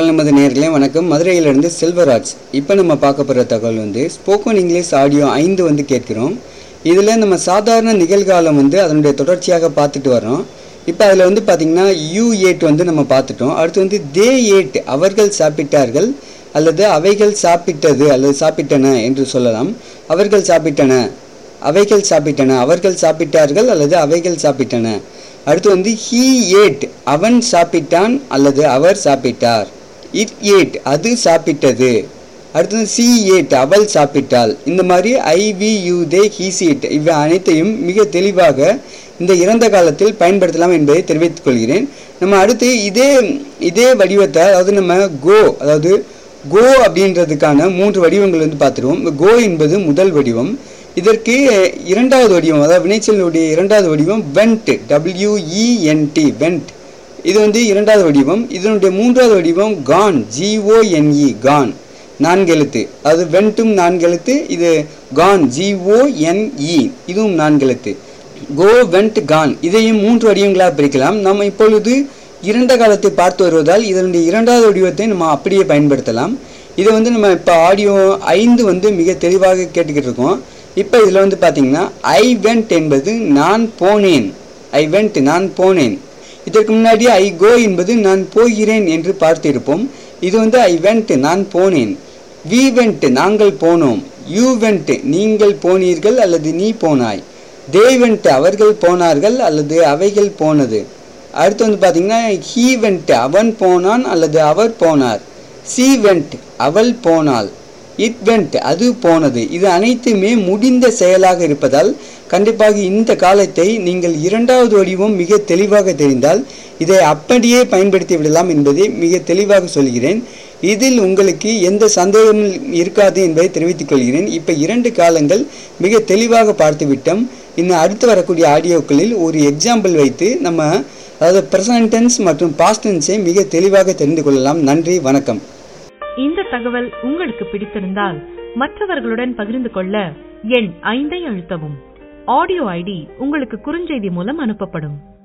குரல் நமது நேர்களே வணக்கம் மதுரையிலிருந்து செல்வராஜ் இப்போ நம்ம பார்க்க போகிற தகவல் வந்து ஸ்போக்கன் இங்கிலீஷ் ஆடியோ ஐந்து வந்து கேட்கிறோம் இதில் நம்ம சாதாரண நிகழ்காலம் வந்து அதனுடைய தொடர்ச்சியாக பார்த்துட்டு வரோம் இப்போ அதில் வந்து பார்த்திங்கன்னா யூ எயிட் வந்து நம்ம பார்த்துட்டோம் அடுத்து வந்து தே எயிட் அவர்கள் சாப்பிட்டார்கள் அல்லது அவைகள் சாப்பிட்டது அல்லது சாப்பிட்டன என்று சொல்லலாம் அவர்கள் சாப்பிட்டன அவைகள் சாப்பிட்டன அவர்கள் சாப்பிட்டார்கள் அல்லது அவைகள் சாப்பிட்டன அடுத்து வந்து ஹீ ஏட் அவன் சாப்பிட்டான் அல்லது அவர் சாப்பிட்டார் இட் ஏட் அது சாப்பிட்டது அடுத்தது சி ஏட் அவள் சாப்பிட்டாள் இந்த மாதிரி I we you they he she it இவை அனைத்தையும் மிக தெளிவாக இந்த இறந்த காலத்தில் பயன்படுத்தலாம் என்பதை தெரிவித்துக் கொள்கிறேன் நம்ம அடுத்து இதே இதே வடிவத்தை அதாவது நம்ம கோ அதாவது கோ அப்படின்றதுக்கான மூன்று வடிவங்கள் வந்து பார்த்துருவோம் கோ என்பது முதல் வடிவம் இதற்கு இரண்டாவது வடிவம் அதாவது வினைச்சொல்லுடைய இரண்டாவது வடிவம் வெண்ட் டபிள்யூஇஎன்டி வெண்ட் இது வந்து இரண்டாவது வடிவம் இதனுடைய மூன்றாவது வடிவம் கான் ஜிஓஎன்இ கான் நான்கு எழுத்து அது வெண்ட்டும் நான்கு எழுத்து இது கான் ஜிஓஎன்இ இதுவும் நான்கு எழுத்து கோ வெண்ட் கான் இதையும் மூன்று வடிவங்களாக பிரிக்கலாம் நம்ம இப்பொழுது இரண்ட காலத்தை பார்த்து வருவதால் இதனுடைய இரண்டாவது வடிவத்தை நம்ம அப்படியே பயன்படுத்தலாம் இதை வந்து நம்ம இப்போ ஆடியோ ஐந்து வந்து மிக தெளிவாக கேட்டுக்கிட்டு இருக்கோம் இப்போ இதில் வந்து பார்த்தீங்கன்னா ஐ வெண்ட் என்பது நான் போனேன் ஐ வெண்ட் நான் போனேன் இதற்கு முன்னாடி ஐ கோ என்பது நான் போகிறேன் என்று பார்த்திருப்போம் இது வந்து ஐ வெண்ட் நான் போனேன் வி வெண்ட் நாங்கள் போனோம் யூ வெண்ட் நீங்கள் போனீர்கள் அல்லது நீ போனாய் தே வெண்ட் அவர்கள் போனார்கள் அல்லது அவைகள் போனது அடுத்து வந்து பார்த்தீங்கன்னா ஹீ வெண்ட் அவன் போனான் அல்லது அவர் போனார் சி வெண்ட் அவள் போனாள் இட் வெண்ட் அது போனது இது அனைத்துமே முடிந்த செயலாக இருப்பதால் கண்டிப்பாக இந்த காலத்தை நீங்கள் இரண்டாவது வடிவம் மிக தெளிவாக தெரிந்தால் இதை அப்படியே பயன்படுத்தி விடலாம் என்பதை மிக தெளிவாக சொல்கிறேன் இதில் உங்களுக்கு எந்த சந்தேகமும் இருக்காது என்பதை தெரிவித்துக் கொள்கிறேன் இப்போ இரண்டு காலங்கள் மிக தெளிவாக பார்த்து விட்டோம் இன்னும் அடுத்து வரக்கூடிய ஆடியோக்களில் ஒரு எக்ஸாம்பிள் வைத்து நம்ம அதாவது ப்ரெசன்ட் டென்ஸ் மற்றும் பாஸ்ட் டென்ஸை மிக தெளிவாக தெரிந்து கொள்ளலாம் நன்றி வணக்கம் இந்த தகவல் உங்களுக்கு பிடித்திருந்தால் மற்றவர்களுடன் பகிர்ந்து கொள்ள எண் ஐந்தை அழுத்தவும் ஆடியோ ஐடி உங்களுக்கு குறுஞ்செய்தி மூலம் அனுப்பப்படும்